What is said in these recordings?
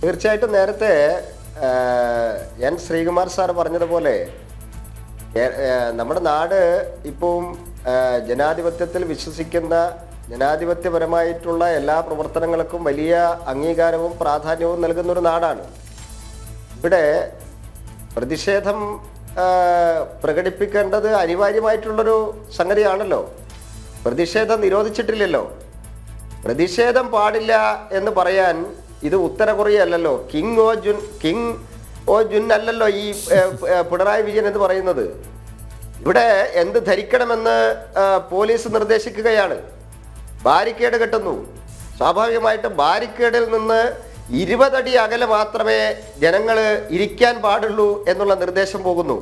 തീർച്ചയായിട്ടും നേരത്തെ ആ, എൻ ശ്രീകുമാർ സാർ പറഞ്ഞതുപോലെ ഏ- ഏ, നമ്മുടെ നാട് ഇപ്പം ആ, ജനാധിപത്യത്തിൽ വിശ്വസിക്കുന്ന ജനാധിപത്യപരമായിട്ടുള്ള എല്ലാ പ്രവർത്തനങ്ങൾക്കും വലിയ അംഗീകാരവും പ്രാധാന്യവും നൽകുന്ന ഒരു നാടാണ് ഇവിടെ പ്രതിഷേധം ആ, പ്രകടിപ്പിക്കേണ്ടത് അനിവാര്യമായിട്ടുള്ളൊരു സംഗതിയാണല്ലോ പ്രതിഷേധം നിരോധിച്ചിട്ടില്ലല്ലോ പ്രതിഷേധം പാടില്ല എന്ന് പറയാൻ ഇത് ഉത്തര കൊറിയ അല്ലല്ലോ കിങ് ഓ ജുൻ കിങ് ഓ ജുൻ അല്ലല്ലോ ഈ ഏ, ഏ, പിണറായി വിജയൻ എന്ന് പറയുന്നത് ഇവിടെ എന്ത് ധരിക്കണമെന്ന് ആ, പോലീസ് നിർദ്ദേശിക്കുകയാണ് ബാരിക്കേഡ് കെട്ടുന്നു സ്വാഭാവികമായിട്ട് ബാരിക്കേഡിൽ നിന്ന് ഇരുപതടി അകലെ മാത്രമേ ജനങ്ങൾ ഇരിക്കാൻ പാടുള്ളൂ എന്നുള്ള നിർദ്ദേശം പോകുന്നു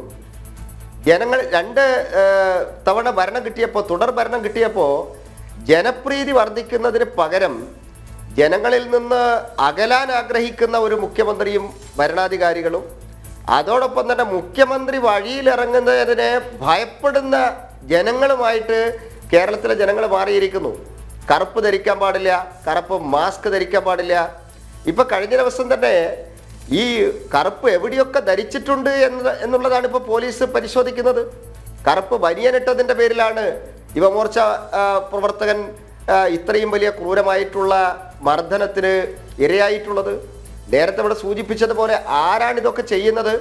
ജനങ്ങൾ രണ്ട് ആ, തവണ ഭരണം കിട്ടിയപ്പോൾ തുടർ ഭരണം കിട്ടിയപ്പോൾ ജനപ്രീതി വർദ്ധിക്കുന്നതിന് പകരം ജനങ്ങളിൽ നിന്ന് അകലാൻ ആഗ്രഹിക്കുന്ന ഒരു മുഖ്യമന്ത്രിയും ഭരണാധികാരികളും അതോടൊപ്പം തന്നെ മുഖ്യമന്ത്രി വഴിയിലിറങ്ങുന്നതിനെ ഭയപ്പെടുന്ന ജനങ്ങളുമായിട്ട് കേരളത്തിലെ ജനങ്ങൾ മാറിയിരിക്കുന്നു കറുപ്പ് ധരിക്കാൻ പാടില്ല കറുപ്പ് മാസ്ക് ധരിക്കാൻ പാടില്ല ഇപ്പൊ കഴിഞ്ഞ ദിവസം തന്നെ ഈ കറുപ്പ് എവിടെയൊക്കെ ധരിച്ചിട്ടുണ്ട് എന്ന് എന്നുള്ളതാണ് ഇപ്പോൾ പോലീസ് പരിശോധിക്കുന്നത് കറുപ്പ് ബനിയനിട്ടതിന്റെ പേരിലാണ് യുവമോർച്ച ആ, പ്രവർത്തകൻ ആ, ഇത്രയും വലിയ ക്രൂരമായിട്ടുള്ള മർദ്ദനത്തിന് ഇരയായിട്ടുള്ളത് നേരത്തെ ഇവിടെ സൂചിപ്പിച്ചതുപോലെ ആരാണ് ഇതൊക്കെ ചെയ്യുന്നത്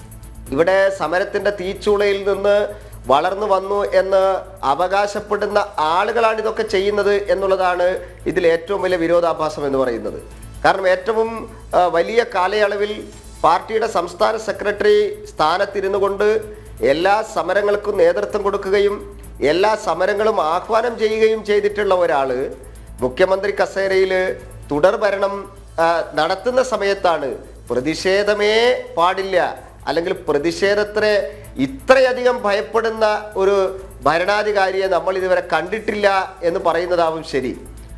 ഇവിടെ സമരത്തിന്റെ തീച്ചൂളയിൽ നിന്ന് വളർന്നു വന്നു എന്ന് അവകാശപ്പെടുന്ന ആളുകളാണ് ഇതൊക്കെ ചെയ്യുന്നത് എന്നുള്ളതാണ് ഇതിൽ ഏറ്റവും വലിയ വിരോധാഭാസം എന്ന് പറയുന്നത് കാരണം ഏറ്റവും ആ, വലിയ കാലയളവിൽ പാർട്ടിയുടെ സംസ്ഥാന സെക്രട്ടറി സ്ഥാനത്തിരുന്നു കൊണ്ട് എല്ലാ സമരങ്ങൾക്കും നേതൃത്വം കൊടുക്കുകയും എല്ലാ സമരങ്ങളും ആഹ്വാനം ചെയ്യുകയും ചെയ്തിട്ടുള്ള ഒരാള് മുഖ്യമന്ത്രി കസേരയിൽ തുടർ ഭരണം ആ, നടത്തുന്ന സമയത്താണ് പ്രതിഷേധമേ പാടില്ല അല്ലെങ്കിൽ പ്രതിഷേധത്തിന് ഇത്രയധികം ഭയപ്പെടുന്ന ഒരു ഭരണാധികാരിയെ നമ്മൾ ഇതുവരെ കണ്ടിട്ടില്ല എന്ന് പറയുന്നതാവും ശരി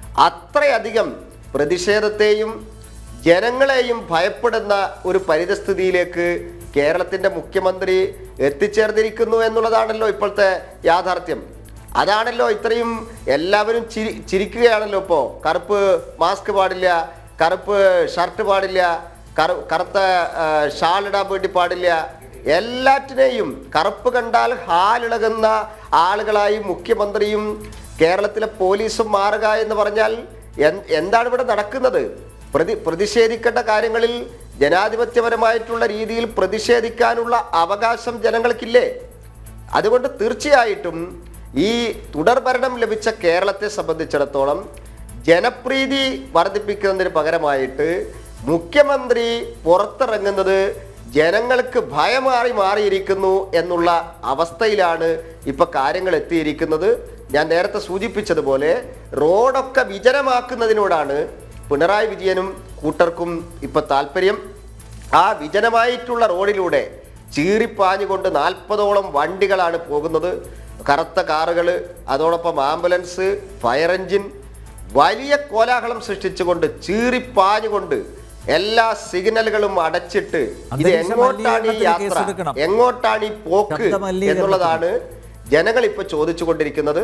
അത്രയധികം പ്രതിഷേധത്തെയും ജനങ്ങളെയും ഭയപ്പെടുന്ന ഒരു പരിതസ്ഥിതിയിലേക്ക് കേരളത്തിന്റെ മുഖ്യമന്ത്രി എത്തിച്ചേർന്നിരിക്കുന്നു എന്നുള്ളതാണല്ലോ ഇപ്പോഴത്തെ യാഥാർത്ഥ്യം അതാണല്ലോ ഇത്രയും എല്ലാവരും ചിരി ചിരിക്കുകയാണല്ലോ ഇപ്പോൾ കറുപ്പ് മാസ്ക് പാടില്ല കറുപ്പ് ഷർട്ട് പാടില്ല കറു കറുത്ത ആ, ഷാൾ ഇടാൻ വേണ്ടി പാടില്ല എല്ലാറ്റിനെയും കറുപ്പ് കണ്ടാൽ ഹാലിളകുന്ന ആളുകളായി മുഖ്യമന്ത്രിയും കേരളത്തിലെ പോലീസും മാറുക എന്ന് പറഞ്ഞാൽ എൻ- എന്താണ് ഇവിടെ നടക്കുന്നത് പ്രതി പ്രതിഷേധിക്കേണ്ട കാര്യങ്ങളിൽ ജനാധിപത്യപരമായിട്ടുള്ള രീതിയിൽ പ്രതിഷേധിക്കാനുള്ള അവകാശം ജനങ്ങൾക്കില്ലേ അതുകൊണ്ട് തീർച്ചയായിട്ടും ഈ തുടർഭരണം ലഭിച്ച കേരളത്തെ സംബന്ധിച്ചിടത്തോളം ജനപ്രീതി വർദ്ധിപ്പിക്കുന്നതിന് പകരമായിട്ട് മുഖ്യമന്ത്രി പുറത്തിറങ്ങുന്നത് ജനങ്ങൾക്ക് ഭയമാറി മാറിയിരിക്കുന്നു എന്നുള്ള അവസ്ഥയിലാണ് ഇപ്പൊ കാര്യങ്ങൾ എത്തിയിരിക്കുന്നത് ഞാൻ നേരത്തെ സൂചിപ്പിച്ചതുപോലെ റോഡൊക്കെ വിജനമാക്കുന്നതിനോടാണ് പിണറായി വിജയനും കൂട്ടർക്കും ഇപ്പൊ താല്പര്യം ആ വിജനമായിട്ടുള്ള റോഡിലൂടെ ചീറിപ്പാഞ്ഞുകൊണ്ട് നാൽപ്പതോളം വണ്ടികളാണ് പോകുന്നത് കറുത്ത കാറുകൾ അതോടൊപ്പം ആംബുലൻസ് ഫയർ എഞ്ചിൻ വലിയ കോലാഹലം സൃഷ്ടിച്ചുകൊണ്ട് ചീറിപ്പാഞ്ഞുകൊണ്ട് എല്ലാ സിഗ്നലുകളും അടച്ചിട്ട് ഇത് അന്തരീക്ഷ എങ്ങോട്ടാണ് ഈ മലിനീകരണത്തിന് യാത്ര കേസെടുക്കണം. എങ്ങോട്ടാണ് ഈ പോക്ക് ശബ്ദ മലിനീകരണത്തിന്. എന്നുള്ളതാണ് ജനങ്ങൾ ഇപ്പൊ ചോദിച്ചുകൊണ്ടിരിക്കുന്നത്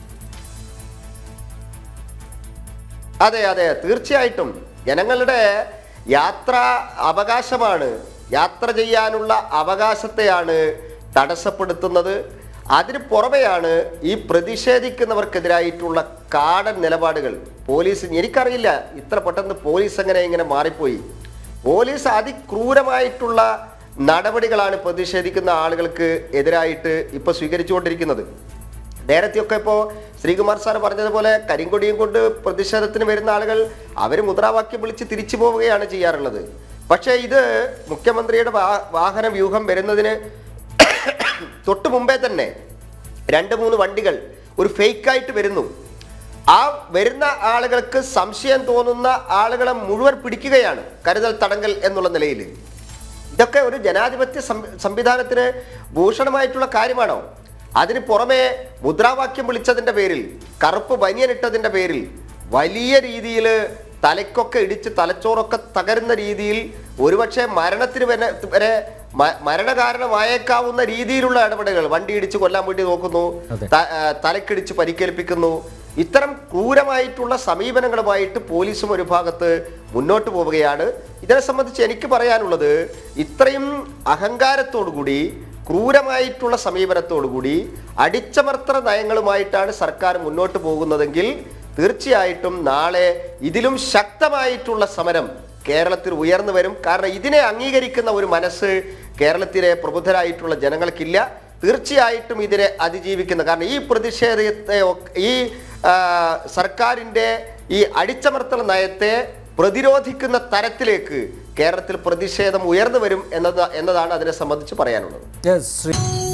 അതെ അതെ തീർച്ചയായിട്ടും ജനങ്ങളുടെ യാത്ര അവകാശമാണ് യാത്ര ചെയ്യാനുള്ള അവകാശത്തെയാണ് തടസ്സപ്പെടുത്തുന്നത് അതിന് പുറമെയാണ് ഈ പ്രതിഷേധിക്കുന്നവർക്കെതിരായിട്ടുള്ള കാടൻ നിലപാടുകൾ പോലീസ് എനിക്കറിയില്ല ഇത്ര പെട്ടെന്ന് പോലീസ് എങ്ങനെ ഇങ്ങനെ മാറിപ്പോയി പോലീസ് അതിക്രൂരമായിട്ടുള്ള നടപടികളാണ് പ്രതിഷേധിക്കുന്ന ആളുകൾക്ക് എതിരായിട്ട് ഇപ്പൊ സ്വീകരിച്ചുകൊണ്ടിരിക്കുന്നത് നേരത്തെയൊക്കെ ഇപ്പോൾ ശ്രീകുമാർ സാർ പറഞ്ഞതുപോലെ കരിങ്കൊടിയും കൊണ്ട് പ്രതിഷേധത്തിന് വരുന്ന ആളുകൾ അവർ മുദ്രാവാക്യം വിളിച്ച് തിരിച്ചു പോവുകയാണ് ചെയ്യാറുള്ളത് പക്ഷേ ഇത് മുഖ്യമന്ത്രിയുടെ വാ- വാഹന വ്യൂഹം വരുന്നതിന് തൊട്ട് മുമ്പേ തന്നെ രണ്ട് മൂന്ന് വണ്ടികൾ ഒരു ഫേക്കായിട്ട് വരുന്നു ആ വരുന്ന ആളുകൾക്ക് സംശയം തോന്നുന്ന ആളുകളെ മുഴുവൻ പിടിക്കുകയാണ് കരുതൽ തടങ്കൽ എന്നുള്ള നിലയിൽ ഇതൊക്കെ ഒരു ജനാധിപത്യ സം- സംവിധാനത്തിന് ഭൂഷണമായിട്ടുള്ള കാര്യമാണോ അതിന് പുറമെ മുദ്രാവാക്യം വിളിച്ചതിന്റെ പേരിൽ കറുപ്പ് ബനിയനിട്ടതിന്റെ പേരിൽ വലിയ രീതിയിൽ തലയ്ക്കൊക്കെ ഇടിച്ച് തലച്ചോറൊക്കെ തകരുന്ന രീതിയിൽ ഒരുപക്ഷെ മരണത്തിന് വരെ വരെ മ- മരണകാരണമായേക്കാവുന്ന രീതിയിലുള്ള ഇടപെടലുകൾ വണ്ടി ഇടിച്ച് കൊല്ലാൻ വേണ്ടി നോക്കുന്നു അതെ. ത- ആ, തലക്കിടിച്ച് പരിക്കേൽപ്പിക്കുന്നു ഇത്തരം ക്രൂരമായിട്ടുള്ള സമീപനങ്ങളുമായിട്ട് പോലീസും ഒരു ഭാഗത്ത് മുന്നോട്ട് പോവുകയാണ് ഇതിനെ സംബന്ധിച്ച് എനിക്ക് പറയാനുള്ളത് ഇത്രയും അഹങ്കാരത്തോടുകൂടി ക്രൂരമായിട്ടുള്ള സമീപനത്തോടുകൂടി അടിച്ചമർത്തന നയങ്ങളുമായിട്ടാണ് സർക്കാർ മുന്നോട്ട് പോകുന്നതെങ്കിൽ തീർച്ചയായിട്ടും നാളെ ഇതിലും ശക്തമായിട്ടുള്ള സമരം കേരളത്തിൽ ഉയർന്നു വരും കാരണം ഇതിനെ അംഗീകരിക്കുന്ന ഒരു മനസ്സ് കേരളത്തിലെ പ്രബുദ്ധരായിട്ടുള്ള ജനങ്ങൾക്കില്ല തീർച്ചയായിട്ടും ഇതിനെ അതിജീവിക്കുന്ന കാരണം ഈ പ്രതിഷേധത്തെ ഒക്കെ- ഈ ആ, സർക്കാരിൻ്റെ ഈ അടിച്ചമർത്തൽ നയത്തെ പ്രതിരോധിക്കുന്ന തരത്തിലേക്ക് കേരളത്തിൽ പ്രതിഷേധം ഉയർന്നു വരും എന്നത് എന്നതാണ് അതിനെ സംബന്ധിച്ച് പറയാനുള്ളത് യെസ് ശ്രീ